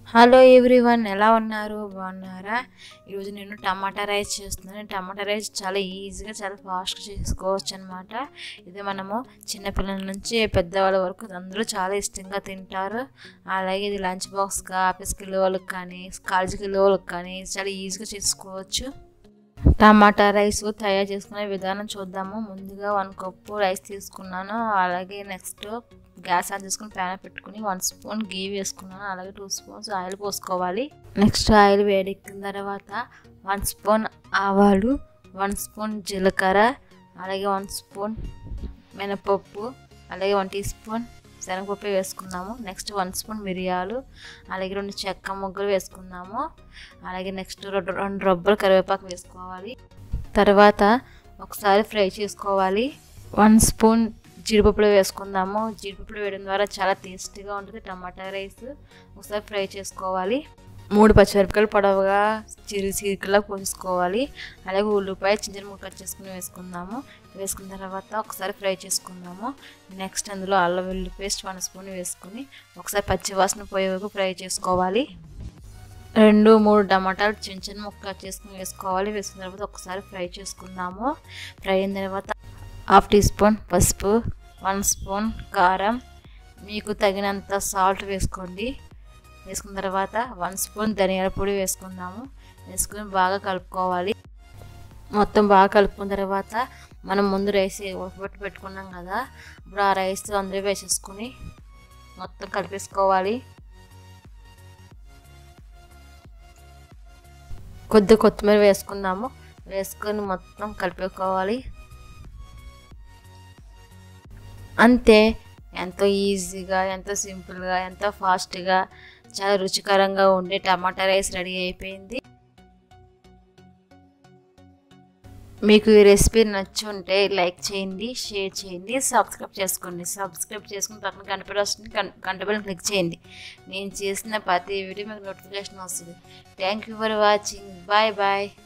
hello everyone ఎలా ఉన్నారు బాగున్నారా ఈరోజు నేను టమాటా రైస్ చేస్తున్నాను టమాటా రైస్ చాలా ఈజీగా చాలా ఫాస్ట్గా చేసుకోవచ్చు అనమాట ఇది మనము చిన్నపిల్లల నుంచి పెద్దవాళ్ళ వరకు అందరూ చాలా ఇష్టంగా తింటారు అలాగే ఇది లంచ్ బాక్స్గా ఆఫీస్కి వెళ్ళే వాళ్ళకి కానీ కాలేజీకి వెళ్ళే వాళ్ళకి కానీ చాలా ఈజీగా చేసుకోవచ్చు టమాటా రైస్ తయారు చేసుకునే విధానం చూద్దాము ముందుగా వన్ కప్పు రైస్ తీసుకున్నాను అలాగే నెక్స్ట్ గ్యాస్ ఆన్ చేసుకుని ప్యాన్ పెట్టుకుని వన్ స్పూన్ గీ వేసుకున్నాను అలాగే టూ స్పూన్స్ ఆయిల్ పోసుకోవాలి నెక్స్ట్ ఆయిల్ వేడెక్కిన తర్వాత వన్ స్పూన్ ఆవాలు వన్ స్పూన్ జీలకర్ర అలాగే వన్ స్పూన్ మినపప్పు అలాగే వన్ టీ స్పూన్ శనగపప్పు వేసుకున్నాము నెక్స్ట్ వన్ స్పూన్ మిరియాలు అలాగే రెండు చెక్క ముగ్గులు వేసుకున్నాము అలాగే నెక్స్ట్ రెండు రెండు రబ్బలు కరివేపాకు వేసుకోవాలి తర్వాత ఒకసారి ఫ్రై చేసుకోవాలి వన్ స్పూన్ జీడిపప్పులు వేసుకుందాము జీడిపప్పులు వేయడం ద్వారా చాలా టేస్టీగా ఉంటుంది టమాటా రైస్ ఒకసారి ఫ్రై చేసుకోవాలి మూడు పచ్చిమిరపకాయలు పొడవుగా చిరు చీరికలా కోసుకోవాలి అలాగే ఉల్లిపాయ చిన్న చిన్న ముక్క కట్ చేసుకుని వేసుకుందాము వేసుకున్న తర్వాత ఒకసారి ఫ్రై చేసుకుందాము నెక్స్ట్ అందులో అల్లం వెల్లుల్లి పేస్ట్ వన్ స్పూన్ వేసుకుని ఒకసారి పచ్చివాసన పోయే వరకు ఫ్రై చేసుకోవాలి రెండు మూడు టమాటాలు చిన్న చిన్న ముక్క కట్ చేసుకుని వేసుకోవాలి వేసుకున్న తర్వాత ఒకసారి ఫ్రై చేసుకుందాము ఫ్రై అయిన తర్వాత హాఫ్ టీ స్పూన్ పసుపు వన్ స్పూన్ కారం మీకు తగినంత సాల్ట్ వేసుకోండి వేసుకున్న తర్వాత వన్ స్పూన్ ధనియాల పొడి వేసుకుందాము వేసుకుని బాగా కలుపుకోవాలి మొత్తం బాగా కలుపుకున్న తర్వాత మనం ముందు రైస్ ఉడకబెట్టి పెట్టుకున్నాం కదా ఇప్పుడు ఆ రైస్ అందరూ వేసేసుకుని మొత్తం కలిపేసుకోవాలి కొద్ది కొత్తిమీర వేసుకున్నాము వేసుకొని మొత్తం కలిపేసుకోవాలి అంతే ఎంతో ఈజీగా ఎంతో సింపుల్గా ఎంతో ఫాస్ట్గా చాలా రుచికరంగా ఉండే టమాటా రైస్ రెడీ అయిపోయింది మీకు ఈ రెసిపీ నచ్చుంటే లైక్ చేయండి షేర్ చేయండి సబ్స్క్రైబ్ చేసుకోండి సబ్స్క్రైబ్ చేసుకుని పక్కన గంటపడి వస్తుంది గంట బిల్లు క్లిక్ చేయండి నేను చేసిన ప్రతి వీడియో మీకు నోటిఫికేషన్ వస్తుంది thank you for watching bye bye